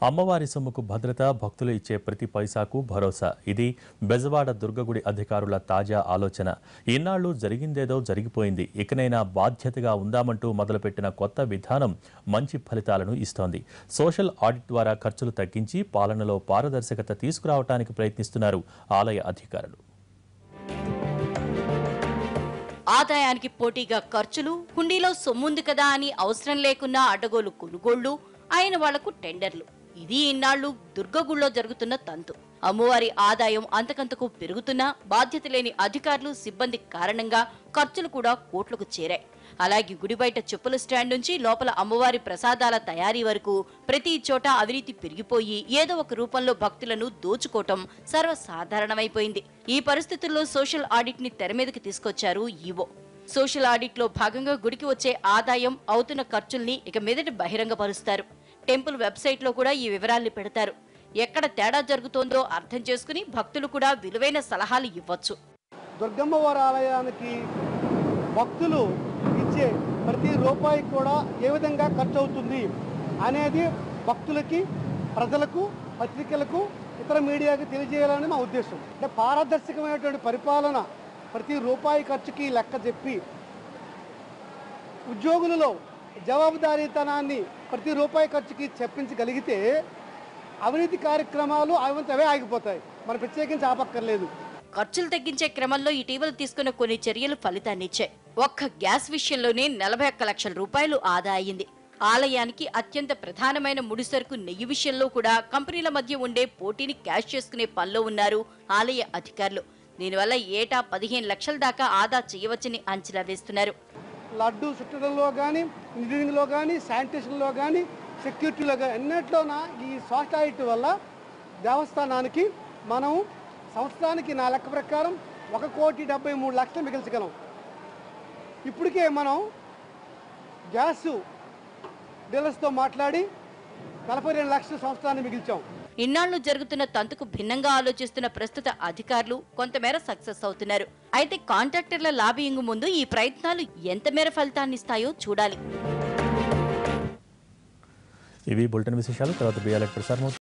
అమ్మవారి సొమ్ముకు భద్రత భక్తులు ఇచ్చే ప్రతి పైసాకు భరోసా ఇది బెజవాడ దుర్గగుడి అధికారుల తాజా ఆలోచన ఇన్నాళ్లు జరిగిందేదో జరిగిపోయింది ఇకనైనా బాధ్యతగా ఉందామంటూ మొదలుపెట్టిన కొత్త విధానం మంచి ఫలితాలను ఇస్తోంది సోషల్ ఆడిట్ ద్వారా ఖర్చులు తగ్గించి పాలనలో పారదర్శకత తీసుకురావడానికి ప్రయత్నిస్తున్నారు ఆలయ అధికారులు ఆదాయానికి పోటీగా ఖర్చులు హుండీలో సొమ్ముంది కదా అని అవసరం లేకున్నా అడ్డగోలు కొనుగోళ్లు అయిన వాళ్లకు టెండర్లు ఇది ఇన్నాళ్లు దుర్గగుళ్ళో జరుగుతున్న తంతు అమ్మవారి ఆదాయం అంతకంతకు పెరుగుతున్నా బాధ్యత లేని అధికారులు సిబ్బంది కారణంగా ఖర్చులు కూడా కోట్లకు చేరాయి అలాగే గుడి బయట చెప్పుల స్టాండ్ నుంచి లోపల అమ్మవారి ప్రసాదాల తయారీ వరకు ప్రతి చోట అవినీతి పెరిగిపోయి ఏదో ఒక రూపంలో భక్తులను దోచుకోవటం సర్వసాధారణమైపోయింది ఈ పరిస్థితుల్లో సోషల్ ఆడిట్ ని తెర మీదకి తీసుకొచ్చారు ఈవో సోషల్ ఆడిట్ లో భాగంగా గుడికి వచ్చే ఆదాయం అవుతున్న ఖర్చుల్ని ఇక మీదట బహిరంగపరుస్తారు టెంపుల్ వెబ్సైట్ లో కూడా ఈ వివరాల్ని పెడతారు ఎక్కడ తేడా జరుగుతోందో అర్థం చేసుకుని భక్తులు కూడా విలువైన సలహాలు ఇవ్వచ్చు దుర్గమ్మ వారి ఆలయానికి భక్తులు ఇచ్చే ప్రతి రూపాయి కూడా ఏ విధంగా ఖర్చు అవుతుంది అనేది భక్తులకి ప్రజలకు పత్రికలకు ఇతర మీడియాకి తెలియజేయాలని మా ఉద్దేశం అంటే పారదర్శకమైనటువంటి పరిపాలన ప్రతి రూపాయి ఖర్చుకి లెక్క చెప్పి ఉద్యోగులలో జవాబుదారీతనాన్ని ప్రతి రూపాయి ఖర్చుకి చెప్పించగలిగితే అవినీతి కార్యక్రమాలు అవంతవే ఆగిపోతాయి మనం ప్రత్యేకించి ఆపక్కర్లేదు ఖర్చులు తగ్గించే క్రమంలో ఇటీవల తీసుకున్న కొన్ని చర్యలు ఫలితాన్నిచ్చాయి ఒక్క గ్యాస్ విషయంలోనే నలభై ఒక్క లక్షల రూపాయలు ఆదా అయింది ఆలయానికి అత్యంత ప్రధానమైన ముడిసరుకు నెయ్యి విషయంలో కూడా కంపెనీల మధ్య ఉండే పోటీని క్యాష్ చేసుకునే పనిలో ఉన్నారు ఆలయ అధికారులు దీనివల్ల ఏటా పదిహేను లక్షల దాకా ఆదా చేయవచ్చని అంచనా వేస్తున్నారు లడ్డు చుట్టడంలో కానీ ఇంజనీరింగ్లో కానీ శానిటేషన్లో కానీ సెక్యూరిటీలో కానీ అన్నిట్లోన ఈ సాఫ్ట్ ఆడిట్ వల్ల దేవస్థానానికి మనం సంవత్సరానికి నా లెక్క ప్రకారం ఒక కోటి డెబ్బై మూడు లక్షలు మిగిల్చగలం ఇప్పటికే మనం గ్యాస్ డీలర్స్తో మాట్లాడి నలభై రెండు లక్షల సంవత్సరాన్ని మిగిల్చాం ఇన్నాళ్లు జరుగుతున్న తంతుకు భిన్నంగా ఆలోచిస్తున్న ప్రస్తుత అధికారులు కొంతమేర సక్సెస్ అవుతున్నారు అయితే కాంట్రాక్టర్ల లాబియింగ్ ముందు ఈ ప్రయత్నాలు ఎంత మేర ఫలితాన్నిస్తాయో చూడాలి ఇవి బులెటిన్ విశేషాలు తర్వాత బియ్యాలకు ప్రసారం